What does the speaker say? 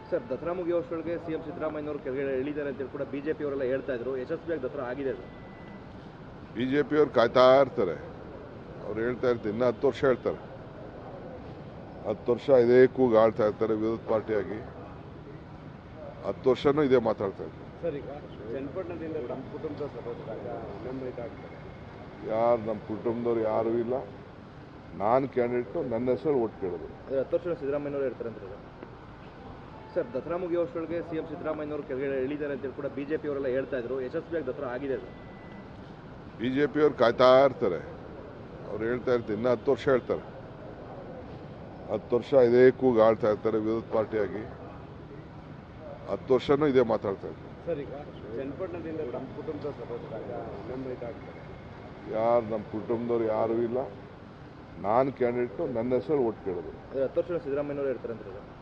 sir Dasara ಮುಗಿಯೋಷ್ಟರೊಳಗೆ CM ಸಿದ್ದರಾಮಯ್ಯನವರು ಕೆಳಗಡೆ ಇಳಿದ್ದಾರೆ ಅಂತೇಳಿ ಕೂಡ ಬಿಜೆಪಿ ಅವರೆಲ್ಲ ಹೇಳ್ತಾ ಇದ್ರು ಯಶಸ್ವಿಯಾಗಿ ದಸರಾ ಆಗಿದೆ ಸರ್ ಬಿ ಜೆ ಪಿಯವ್ರು ಕಾಯ್ತಾ ಇರ್ತಾರೆ ಅವ್ರು ಹೇಳ್ತಾ ಇರ್ತಾರೆ ಇನ್ನೂ ಹತ್ತು ವರ್ಷ ಹೇಳ್ತಾರೆ ಹತ್ತು ವರ್ಷ ಇದೇ ಕೂಗು ಆಳ್ತಾ ಇರ್ತಾರೆ ವಿರೋಧ ಪಾರ್ಟಿಯಾಗಿ ಹತ್ತು ವರ್ಷನೂ ಇದೇ ಮಾತಾಡ್ತಾ ಇರ್ತಾರೆ ಸರ್ ಈಗ ಚನ್ನಪಟ್ಟಣದಿಂದ ನಮ್ಮ ಕುಟುಂಬದ ಸದಸ್ಯರಾಗ ನಮ್ಮ ಇದಾಗ್ತಾರೆ ಯಾರು ನಮ್ಮ ಕುಟುಂಬದವ್ರು ಯಾರೂ ಇಲ್ಲ ನಾನು ಕ್ಯಾಂಡಿಡೇಟು ನನ್ನ ಹೆಸರು ಓಟ್ ಕೇಳೋದು ಅದೇ ಹತ್ತು ವರ್ಷ ಸಿದ್ದರಾಮಯ್ಯನವರು ಹೇಳ್ತಾರೆ ಅಂತ ಸರ್ ಸರ್ ದಸರಾ ಮುಗಿಯೋಷ್ಟರೊಳಗೆ ಸಿಎಂ ಸಿದ್ದರಾಮಯ್ಯನವರು ಕೆಳಗಡೆ ಇಳಿದ್ದಾರೆ ಅಂತೇಳಿ ಕೂಡ ಬಿಜೆಪಿ ಅವರೆಲ್ಲ ಹೇಳ್ತಾ ಇದ್ರು ಯಶಸ್ವಿಯಾಗಿ ದಸರಾ ಆಗಿದೆ ಸರ್ ಬಿ ಜೆ ಪಿಯವ್ರು ಕಾಯ್ತಾ ಇರ್ತಾರೆ ಅವ್ರು ಹೇಳ್ತಾ ಇರ್ತಾರೆ ಇನ್ನೂ ಹತ್ತು ವರ್ಷ ಹೇಳ್ತಾರೆ ಹತ್ತು ವರ್ಷ ಇದೇ ಕೂಗು ಆಳ್ತಾ ಇರ್ತಾರೆ ವಿರೋಧ ಪಾರ್ಟಿಯಾಗಿ ಹತ್ತು ವರ್ಷನೂ ಇದೇ ಮಾತಾಡ್ತಾ ಇರ್ತಾರೆ ಸರ್ ಈಗ ಚನ್ನಪಟ್ಟಣದಿಂದ ನಮ್ಮ ಕುಟುಂಬದ ಸದಸ್ಯರಾಗ ನಮ್ಮ ಇದಾಗ್ತಾರೆ ಯಾರು ನಮ್ಮ ಕುಟುಂಬದವ್ರು ಯಾರೂ ಇಲ್ಲ ನಾನು ಕ್ಯಾಂಡಿಡೇಟು ನನ್ನ ಹೆಸರು ಓಟ್ ಕೇಳೋದು ಅದೇ ಹತ್ತು ವರ್ಷ ಸಿದ್ದರಾಮಯ್ಯನವರು ಹೇಳ್ತಾರೆ ಅಂತ ಸರ್